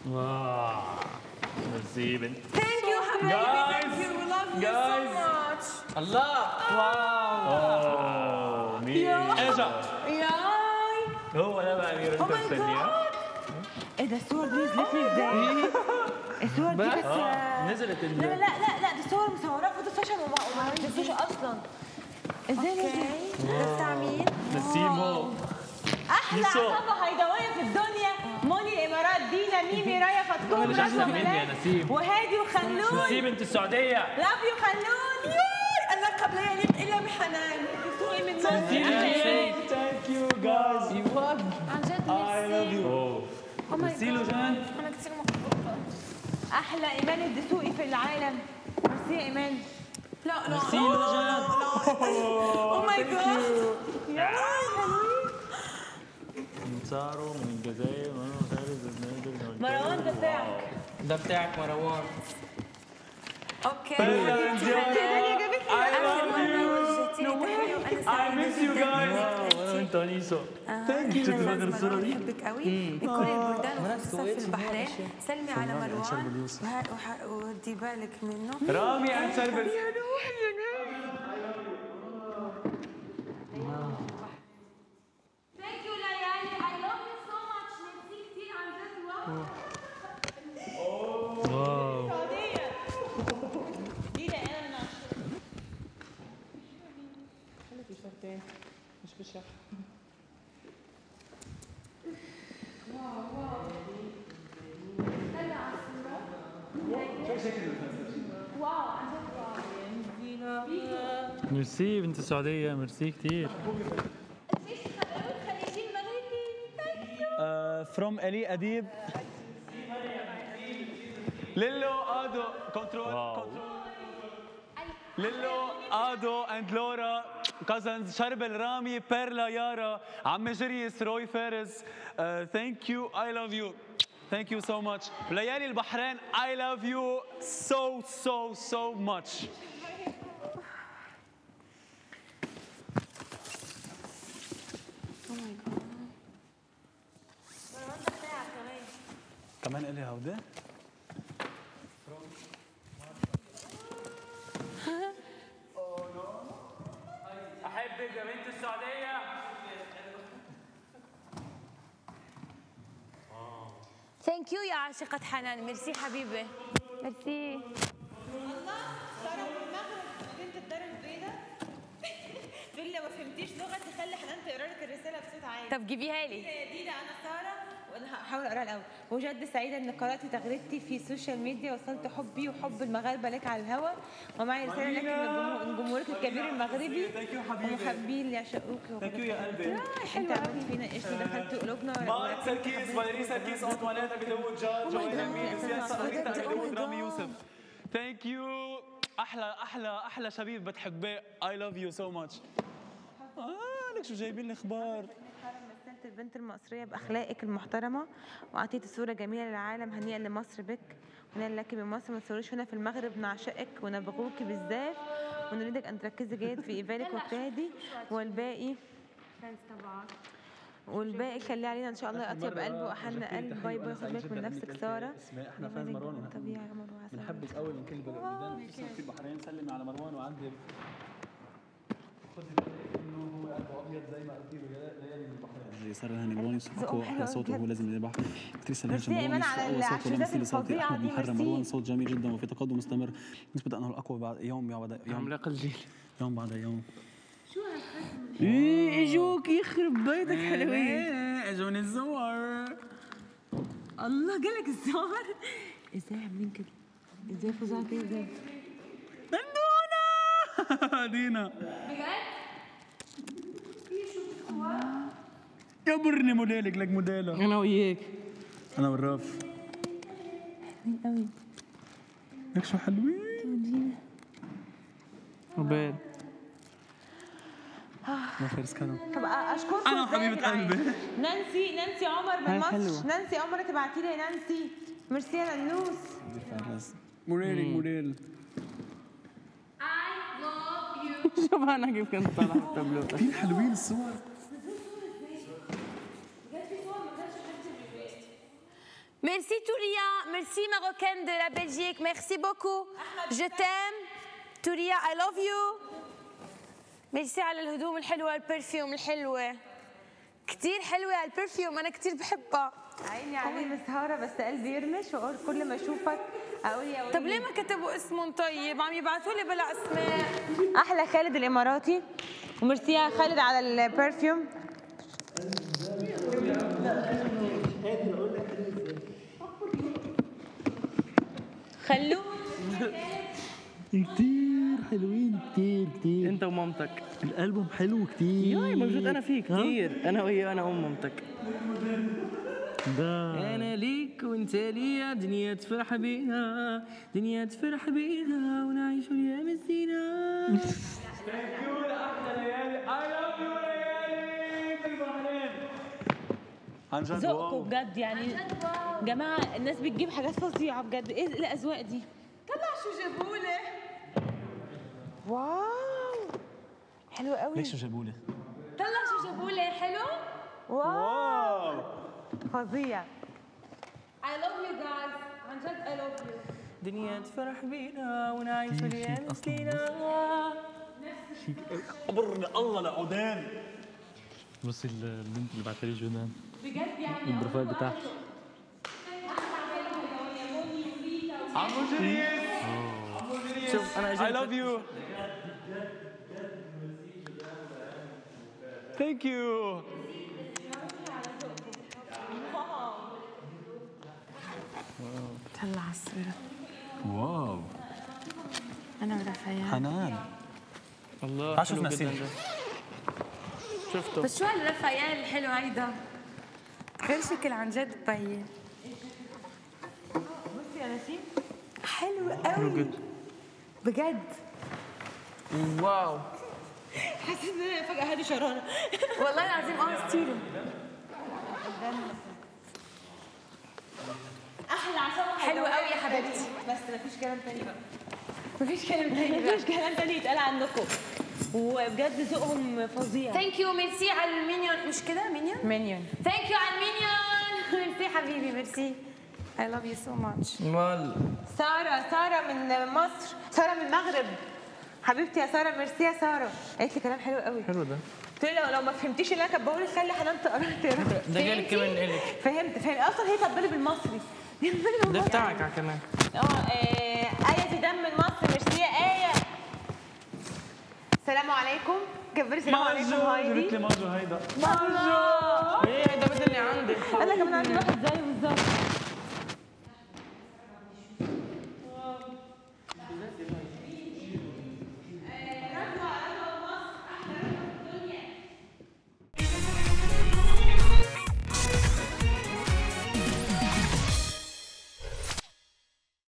واو ميرسي بنت Thank you حبايبي Guys, thank you we love you so guys. much الله واو اوه مين اجا ياي هو انا بقى امير او انت ماي مستنيها جاد ايه ده الصور دي نزلت لي ازاي؟ الصور دي بس اه نزلت لا لا ال لا لا لا دي صور مصورة فوتو سيشن وما وما نزلتوش اصلا ازاي نزلت؟ ده بتاع مين؟ نسيمو احلى يسوع. عصابة هيدوية في الدنيا موني الامارات دينا ميمي رايا فتكون مش أحسن رشوة مني يا ملاك نسيم. وهادي وخلود نسيم بنت السعوديه لاف يو خلود يوي اللقب لا يليق الا بحنان سوقي من مصر ثانك يو جايز عن جد اي لاف ميرسي يو او ماي ميرسي له جان انا كثير مبسوطه احلى ايمان الدسوقي في العالم ميرسي يا ايمان لا لا ميرسي له جان او ماي جاد من سارو من الجزائر وانا خالد النادر مروان ده بتاعك ده بتاعك مروان اوكي I love you I miss you guys وانا وانت ونيسو ثانك يو شفت فاكر الصورة دي؟ بحبك قوي بكل البلدان وخصوصا في البحرين سلمي على مروان وه- وح- ودي بالك منه رامي اند شربل ثانك يو ليالي اي لاف يو سو ماتش ميرسي كثير عن جد واو واو واو عن جد واو ميرسي بنت السعودية ميرسي كثير ايش خلود خليجي المغربي ثانك يو فروم الي اديب ليلو ادو كنترول واو ليلو ادو اند لورا كازنز شربل رامي بيرلا يارا عم جريس روي فارس ثانك يو اي لاف يو ثانك يو سو ماتش ليالي البحرين اي لاف يو سو سو سو ماتش كمان الي هودي احبك يا بنت السعودية ثانك يو يا عاشقة حنان ميرسي حبيبي ميرسي ساره من المغرب بنت الدار البيضاء تقول لي لو ما فهمتيش لغتي خلي حنان تقرا لك الرساله بصوت عالي طب جيبيها لي دينا انا ساره وانا هحاول اقراها الاول وجد سعيده ان قرات تغريدتي في السوشيال ميديا وصلت حبي وحب المغاربه لك على الهواء ومعي رساله لك من جمهور- من جمهورك الكبير المغربي Thank you حبيبي. ومحبين اللي يعشقوك Thank you يا قلبي. انت عملت فينا ايش دخلت قلوبنا مارك سركيس فاليري سركيس انطوانيت ابي داوود جورج جوين امين سياسه ريتا ابي داوود رامي يوسف ثانك يو احلى احلى احلى شبيب بتحبيه اي لاف يو سو ماتش اه لك شو جايبين لي اخبار مثلت البنت المصرية بأخلاقك المحترمة وأعطيت صورة جميلة للعالم هنيئا لمصر بك هنيئا لك بمصر ما تصوريش هنا في المغرب نعشقك ونبغوك بالزاف ونريدك أن تركزي جيد في إيفالك واجتهادي والباقي والباقي خليه علينا ان شاء الله اطيب قلب واحن قلب باي باي خد بالك من نفسك ساره احنا فاز مروان طبيعي يا مروه عسل. بنحبك قوي من كل بلدان خصوصا في البحرين سلمي على مروان وعندي خدي بالك انه هو قلبه ابيض زي ما قلتي له ليالي من البحرين صار هاني مروان يوسف اقوى احلى صوت وهو لازم يذبح كثير سهل ميرسي يا إيمان على العشوائيات الفظيعة دي، محرم ميرسي. مروان صوت جميل جدا وفي تقدم مستمر نثبت انه الاقوى بعد يوم بعد يوم عملاق الجيل يوم بعد يوم ايه اجوك يخرب بيتك حلوين اجوني الزوار الله جالك الزهر ازاي عاملين كده ازاي فظاع كده ازاي دندونا دينا كبرني موديلك لك موديلة انا وياك انا والراف قوي لك شو حلوين وبال ما فارس كانوا طب اشكركم أنا إزاي يا وحبيبة جدعان؟ قلبي. نانسي نانسي عمر من هاي مصر حلوة. نانسي عمر تبعتي لي يا نانسي ميرسي يا ننوس فارس موديلك موديل I love you شوف انا كيف كنت طالع التابلو كثير حلوين الصور Merci Touria, merci Marocaine de la Belgique, merci beaucoup. Je t'aime. Touria, I love you. ميرسي على الهدوم الحلوة البرفيوم الحلوة كتير حلوة البرفيوم أنا كتير بحبها عيني عليه مسهرة بس قلبي يرمش واقول كل ما اشوفك اقول يا طب ولدي ليه ما كتبوا اسمهم طيب عم يبعثوا لي بلا اسماء احلى خالد الاماراتي وميرسي يا خالد على البرفيوم خلوه كتير حلوين كتير كتير انت ومامتك الالبوم حلو كتير ياي موجود انا فيه كتير انا وهي انا ام مامتك ده انا ليك وانت ليا دنيا تفرح بيها دنيا تفرح بيها ونعيش ايام الزينه عن جد ذوقكم واو بجد يعني جماعه الناس بتجيب حاجات فظيعه بجد ايه الاذواق دي طلع شو جابوا لي واو حلو قوي ليش شو جابوا لي؟ طلع شو جابوا لي حلو واو فظيع I love you guys عن جد I love you دنيا تفرح بينا ونعيش ايام الزينه قبرنا الله لعودان بص البنت اللي بعتها لي جودان بجد يعني البروفايل بتاعها عمو جريس شوف انا I اجيت love you Thank you طلع الصورة واو أنا ورفيع حنان الله تعال حلو شوف جدا نسيم. ده. شفته بس شو هالرفيال الحلو هيدا غير شكل عن جد بين بصي يا نسيم حلو حلو قوي جدا بجد واو حسيت ان انا فجاه هادي شراره والله العظيم اه ستيلو احلى عصام حلو قوي يا حبيبتي بس مفيش كلام تاني بقى مفيش كلام تاني مفيش كلام تاني يتقال عنكم وبجد ذوقهم فظيع ثانك يو ميرسي على المينيون مش كده مينيون مينيون ثانك يو على المينيون ميرسي حبيبي ميرسي I love you so much مال ساره ساره من مصر ساره من المغرب حبيبتي يا ساره ميرسي يا ساره قالت لي كلام حلو قوي حلو ده قلت لها لو, لو ما فهمتيش اللي انا كاتبه لك خلي حنان تقرا تقرا ده جالك كمان الك فهمت فهمت اصلا هي كاتبه لي بالمصري ده بتاعك على كمان اه آه، آية زيدان من مصر ميرسي يا آية السلام عليكم كبري السلام عليكم جبت لي هايدي ماجو هيدا ايه ده بدل اللي عندي انا كمان عندي واحد زيه بالظبط